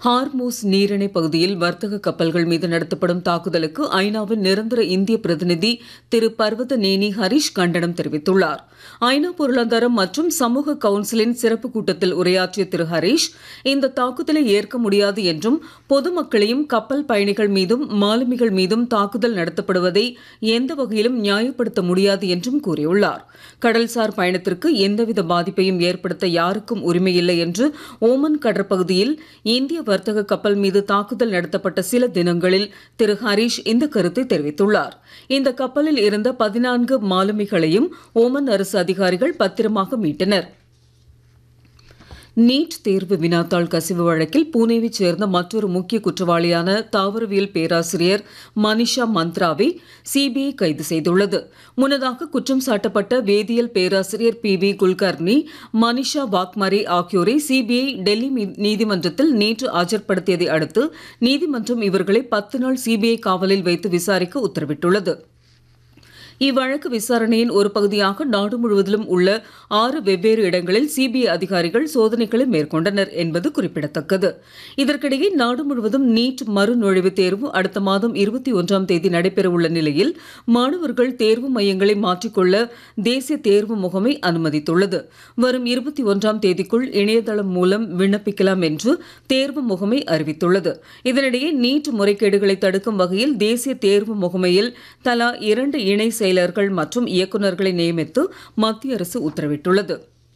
ஹார்மோஸ் நீரிணை பகுதியில் வர்த்தக கப்பல்கள் மீது நடத்தப்படும் தாக்குதலுக்கு ஐநாவின் நிரந்தர இந்திய பிரதிநிதி திரு பர்வத நேனி ஹரிஷ் கண்டனம் தெரிவித்துள்ளார் ஐநா பொருளாதாரம் மற்றும் சமூக கவுன்சிலின் சிறப்பு கூட்டத்தில் உரையாற்றிய திரு ஹரிஷ் இந்த தாக்குதலை ஏற்க முடியாது என்றும் பொதுமக்களையும் கப்பல் பயணிகள் மீதும் மாலுமிகள் மீதும் தாக்குதல் நடத்தப்படுவதை எந்த வகையிலும் நியாயப்படுத்த முடியாது என்றும் கூறியுள்ளார் கடல்சார் பயணத்திற்கு எந்தவித பாதிப்பையும் ஏற்படுத்த யாருக்கும் உரிமையில்லை என்று ஓமன் கடற்பகுதியில் இந்திய வர்த்தக கப்பல் மீது தாக்குதல் நடத்தப்பட்ட சில தினங்களில் திரு ஹரீஷ் இந்த கருத்தை தெரிவித்துள்ளார் இந்த கப்பலில் இருந்த பதினான்கு மாலுமிகளையும் ஓமன் அரசு அதிகாரிகள் பத்திரமாக மீட்டனர் நீட் தேர்வு வினாத்தாள் கசிவு வழக்கில் பூனேவைச் சேர்ந்த மற்றொரு முக்கிய குற்றவாளியான தாவரவியல் பேராசிரியர் மனிஷா மந்த்ராவை சிபிஐ கைது செய்துள்ளது முன்னதாக குற்றம் சாட்டப்பட்ட வேதியியல் பேராசிரியர் பி வி குல்கர்னி மனிஷா வாக்மரே ஆகியோரை சிபிஐ டெல்லி நீதிமன்றத்தில் நேற்று ஆஜர்படுத்தியதை அடுத்து நீதிமன்றம் இவர்களை பத்து நாள் சிபிஐ காவலில் வைத்து விசாரிக்க உத்தரவிட்டுள்ளது இவ்வழக்கு விசாரணையின் ஒரு பகுதியாக நாடு முழுவதிலும் உள்ள ஆறு வெவ்வேறு இடங்களில் சிபிஐ அதிகாரிகள் சோதனைகளை மேற்கொண்டனர் என்பது குறிப்பிடத்தக்கது இதற்கிடையே நாடு முழுவதும் நீட் மறுநுழைவுத் தேர்வு அடுத்த மாதம் இருபத்தி ஒன்றாம் தேதி நடைபெறவுள்ள நிலையில் மாணவர்கள் தேர்வு மையங்களை மாற்றிக்கொள்ள தேசிய தேர்வு முகமை அனுமதித்துள்ளது வரும் இருபத்தி ஒன்றாம் தேதிக்குள் இணையதளம் மூலம் விண்ணப்பிக்கலாம் என்று தேர்வு முகமை அறிவித்துள்ளது இதனிடையே நீட் முறைகேடுகளை தடுக்கும் வகையில் தேசிய தேர்வு முகமையில் தலா இரண்டு இணை செயலர்கள் மற்றும் இயக்குநர்களை நியமித்து மத்திய அரசு உத்தரவிட்டுள்ளது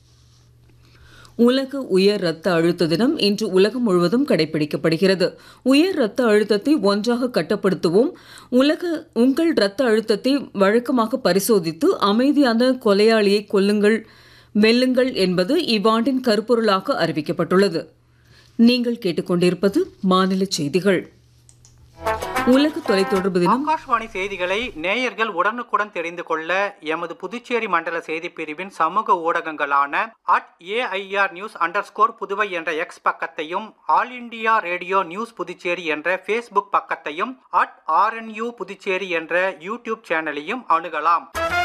உலக உயர் ரத்த அழுத்த தினம் இன்று உலகம் முழுவதும் கடைபிடிக்கப்படுகிறது உயர் ரத்த அழுத்தத்தை ஒன்றாக கட்டுப்படுத்துவோம் உலக உங்கள் ரத்த அழுத்தத்தை வழக்கமாக பரிசோதித்து அமைதியான கொலையாளியை கொல்லுங்கள் வெல்லுங்கள் என்பது இவ்வாண்டின் கருப்பொருளாக அறிவிக்கப்பட்டுள்ளது நீங்கள் கேட்டுக்கொண்டிருப்பது மாநில செய்திகள் உலக தொலைத்தொடர்பு தினம் ஆகாஷ்வாணி செய்திகளை நேயர்கள் உடனுக்குடன் தெரிந்து கொள்ள எமது புதுச்சேரி மண்டல செய்திப் பிரிவின் சமூக ஊடகங்களான at AIR news under Puduvai என்ற எக்ஸ் பக்கத்தையும் all India radio news Puducherry என்ற ஃபேஸ்புக் பக்கத்தையும் அட் ஆர்என்யூ புதுச்சேரி என்ற யூடியூப் சேனலையும் அணுகலாம்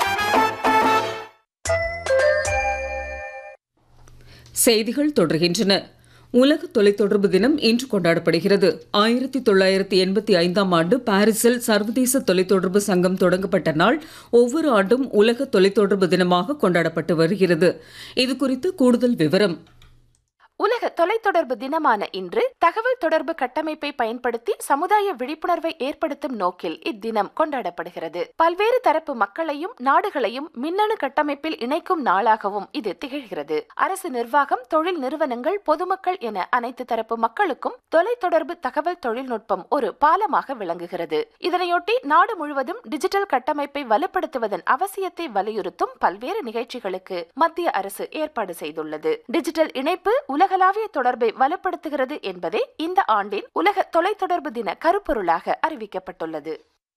செய்திகள் தொடர்கின்றன உலக தொலைத்தொடர்பு தினம் இன்று கொண்டாடப்படுகிறது ஆயிரத்தி தொள்ளாயிரத்தி எண்பத்தி ஐந்தாம் ஆண்டு பாரிஸில் சர்வதேச தொலைத்தொடர்பு சங்கம் தொடங்கப்பட்ட நாள் ஒவ்வொரு ஆண்டும் உலக தொலைத்தொடர்பு தினமாக கொண்டாடப்பட்டு வருகிறது இது குறித்து கூடுதல் விவரம் உலக தொலைத்தொடர்பு தினமான இன்று தகவல் தொடர்பு கட்டமைப்பை பயன்படுத்தி சமுதாய விழிப்புணர்வை ஏற்படுத்தும் நோக்கில் இத்தினம் கொண்டாடப்படுகிறது பல்வேறு தரப்பு மக்களையும் நாடுகளையும் மின்னணு கட்டமைப்பில் இணைக்கும் நாளாகவும் இது திகழ்கிறது அரசு நிர்வாகம் தொழில் நிறுவனங்கள் பொதுமக்கள் என அனைத்து தரப்பு மக்களுக்கும் தொலைத்தொடர்பு தகவல் தொழில்நுட்பம் ஒரு பாலமாக விளங்குகிறது இதனையொட்டி நாடு முழுவதும் டிஜிட்டல் கட்டமைப்பை வலுப்படுத்துவதன் அவசியத்தை வலியுறுத்தும் பல்வேறு நிகழ்ச்சிகளுக்கு மத்திய அரசு ஏற்பாடு செய்துள்ளது டிஜிட்டல் இணைப்பு உலகளாவிய தொடர்பை வலுப்படுத்துகிறது என்பதே இந்த ஆண்டின் உலக தொலைத்தொடர்பு தின கருப்பொருளாக அறிவிக்கப்பட்டுள்ளது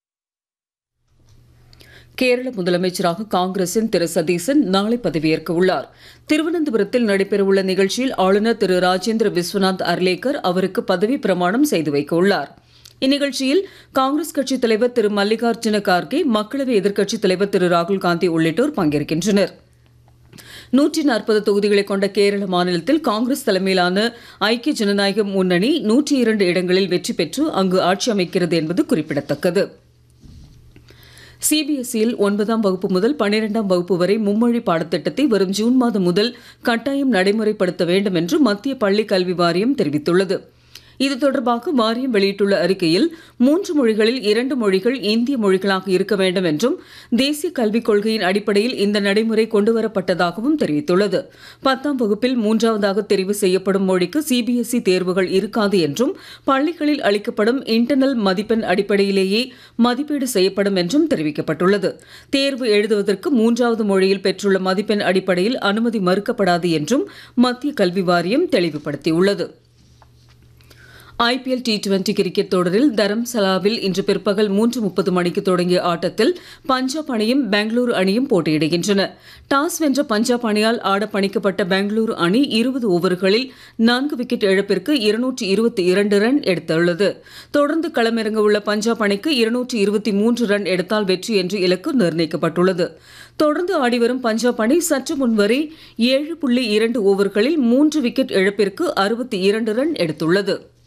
கேரள முதலமைச்சராக காங்கிரசின் திரு சதீசன் நாளை பதவியேற்க உள்ளார் திருவனந்தபுரத்தில் நடைபெறவுள்ள நிகழ்ச்சியில் ஆளுநர் திரு ராஜேந்திர விஸ்வநாத் அர்லேக்கர் அவருக்கு பதவி பிரமாணம் செய்து வைக்க உள்ளார் இந்நிகழ்ச்சியில் காங்கிரஸ் கட்சித் தலைவர் திரு மல்லிகார்ஜுன கார்கே மக்களவை எதிர்க்கட்சித் தலைவர் திரு ராகுல் காந்தி உள்ளிட்டோர் பங்கேற்கின்றனர் நூற்றி நாற்பது தொகுதிகளை கொண்ட கேரள மாநிலத்தில் காங்கிரஸ் தலைமையிலான ஐக்கிய ஜனநாயக முன்னணி நூற்றி இரண்டு இடங்களில் வெற்றி பெற்று அங்கு ஆட்சி அமைக்கிறது என்பது குறிப்பிடத்தக்கது சிபிஎஸ்இயில் ஒன்பதாம் வகுப்பு முதல் பன்னிரெண்டாம் வகுப்பு வரை மும்மொழி பாடத்திட்டத்தை வரும் ஜூன் மாதம் முதல் கட்டாயம் நடைமுறைப்படுத்த வேண்டும் என்று மத்திய பள்ளிக் கல்வி வாரியம் தெரிவித்துள்ளது இது தொடர்பாக வாரியம் வெளியிட்டுள்ள அறிக்கையில் மூன்று மொழிகளில் இரண்டு மொழிகள் இந்திய மொழிகளாக இருக்க வேண்டும் என்றும் தேசிய கல்விக் கொள்கையின் அடிப்படையில் இந்த நடைமுறை கொண்டுவரப்பட்டதாகவும் தெரிவித்துள்ளது பத்தாம் வகுப்பில் மூன்றாவதாக தெரிவு செய்யப்படும் மொழிக்கு சிபிஎஸ்இ தேர்வுகள் இருக்காது என்றும் பள்ளிகளில் அளிக்கப்படும் இன்டர்னல் மதிப்பெண் அடிப்படையிலேயே மதிப்பீடு செய்யப்படும் என்றும் தெரிவிக்கப்பட்டுள்ளது தேர்வு எழுதுவதற்கு மூன்றாவது மொழியில் பெற்றுள்ள மதிப்பெண் அடிப்படையில் அனுமதி மறுக்கப்படாது என்றும் மத்திய கல்வி வாரியம் தெளிவுபடுத்தியுள்ளது ஐபிஎல் டி டுவெண்டி கிரிக்கெட் தொடரில் தரம்சலாவில் இன்று பிற்பகல் மூன்று முப்பது மணிக்கு தொடங்கிய ஆட்டத்தில் பஞ்சாப் அணியும் பெங்களூரு அணியும் போட்டியிடுகின்றன டாஸ் வென்ற பஞ்சாப் அணியால் ஆட பணிக்கப்பட்ட பெங்களூரு அணி இருபது ஓவர்களில் நான்கு விக்கெட் இழப்பிற்கு இருநூற்றி இருபத்தி இரண்டு ரன் எடுத்துள்ளது தொடர்ந்து களமிறங்க உள்ள பஞ்சாப் அணிக்கு இருநூற்றி இருபத்தி மூன்று ரன் எடுத்தால் வெற்றி என்று இலக்கு நிர்ணயிக்கப்பட்டுள்ளது தொடர்ந்து ஆடிவரும் பஞ்சாப் அணி சற்று முன்வரை ஏழு புள்ளி இரண்டு ஓவர்களில் மூன்று விக்கெட் இழப்பிற்கு அறுபத்தி இரண்டு ரன் எடுத்துள்ளது